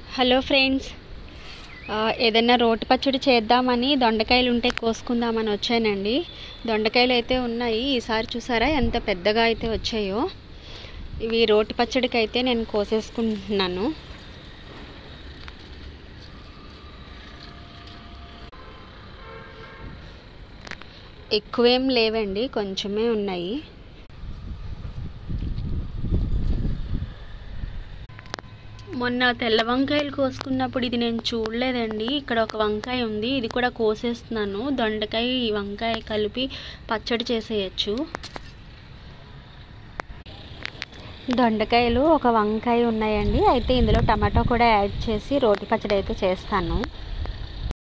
hello friends ఆ, ఏదైనా రోటి పచ్చడి చేద్దామని దొండకాయలు ఉంటే కోసుకుందామని వచ్చానండి దొండకాయలు అయితే ఉన్నాయి ఈసారి చూసారా ఎంత పెద్దగా అయితే వచ్చాయో ఇవి రోటి పచ్చడికి అయితే నేను కోసేసుకుంటున్నాను ఎక్కువేం లేవండి కొంచెమే ఉన్నాయి మొన్న తెల్ల వంకాయలు కోసుకున్నప్పుడు ఇది నేను చూడలేదండి ఇక్కడ ఒక వంకాయ ఉంది ఇది కూడా కోసేస్తున్నాను దొండకాయ ఈ వంకాయ కలిపి పచ్చడి చేసేయచ్చు దొండకాయలు ఒక వంకాయ ఉన్నాయండి అయితే ఇందులో టమాటో కూడా యాడ్ చేసి రోటి పచ్చడి అయితే చేస్తాను